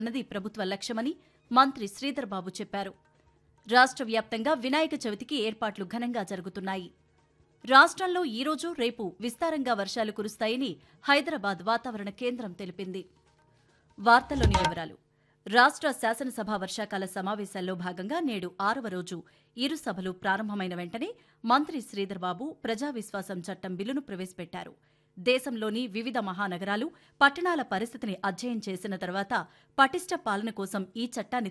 అన్నది ప్రభుత్వ లక్ష్యమని మంత్రి శ్రీధర్ బాబు చెప్పారు రాష్ట్ర వ్యాప్తంగా వినాయక చవితికి ఏర్పాట్లు ఘనంగా జరుగుతున్నాయి రాష్ట్రంలో ఈరోజు రేపు విస్తారంగా వర్షాలు కురుస్తాయని హైదరాబాద్ వాతావరణ కేంద్రం తెలిపింది వార్తల్లోని వివరాలు రాష్ట్ర శాసనసభ వర్షాకాల సమావేశాల్లో భాగంగా నేడు ఆరవ రోజు ఇరు సభలు ప్రారంభమైన వెంటనే మంత్రి శ్రీధర్ బాబు ప్రజా విశ్వాసం చట్టం బిల్లును ప్రవేశపెట్టారు దేశంలోని వివిధ మహానగరాలు పట్టణాల పరిస్థితిని అధ్యయనం చేసిన తర్వాత పటిష్ట పాలన కోసం ఈ చట్టాన్ని